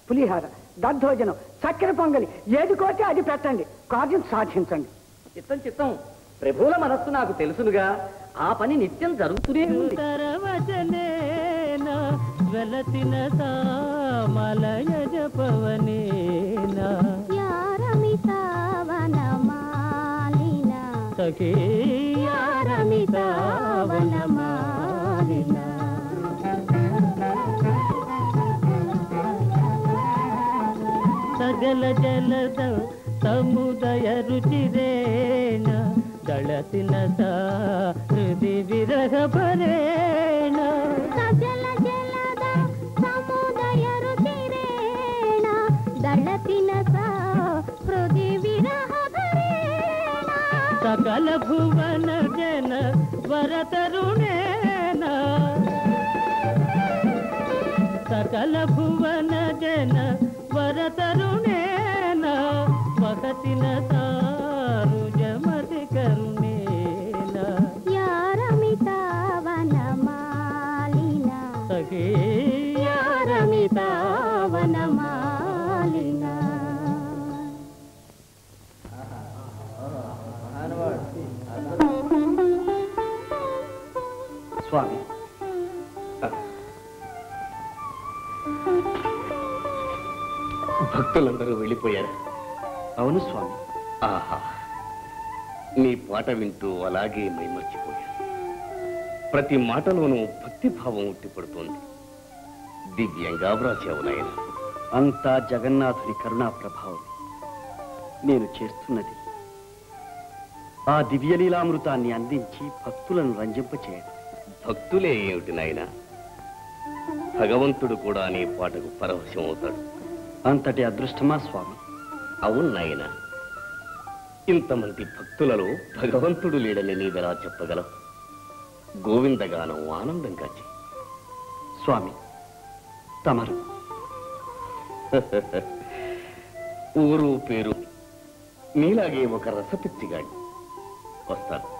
పులిహార దద్దోజనం చక్కెర పొంగలి ఏది కోతే అది పెట్టండి కార్యం సాధించండి చిత్తం చిత్తం ప్రభువుల మనస్సు నాకు తెలుసునుగా ఆ పని నిత్యం జరుగుతూనే ఉంది తరవచనేన జ్వలతిన సామలయ జపవనేన సఖీ సజల జలద సముదయ రుచిరేణ దళతిన సా హృది విరహ పరేణ సజల జలద సముదయ రుచిరేణ దళతిన సా హృది విరహ భరేణ సకల భువన జన వరతరుణేన సకల భువన జన వరతరుణేన వకతిన సారు జమతి కరుణేన యారమితావనమాలిన సఖీ యారమితావనమాలిన స్వామి భక్తులందరూ వెళ్ళిపోయారు అవును స్వామి ఆహా నీ పాట వింటూ అలాగే మైమర్చిపోయాను ప్రతి మాటలోనూ భక్తిభావం ఉట్టిపడుతోంది దివ్యంగా వ్రాసావు నాయన అంతా జగన్నాథుని కరుణా ప్రభావం నేను చేస్తున్నది ఆ దివ్యలీలామృతాన్ని అందించి భక్తులను రంజింపచేయడం భక్తులే ఏమిటి నాయన భగవంతుడు కూడా నీ పాటకు పరవశం అవుతాడు అంతటి అదృష్టమా స్వామి అవును నాయన ఇంతమంది భక్తులలో భగవంతుడు లేడని నీవెలా చెప్పగలవు గోవిందగానం ఆనందంగా చెయ్యి స్వామి తమరు ఊరు పేరు నీలాగే ఒక రసపిచ్చిగాడి వస్తాను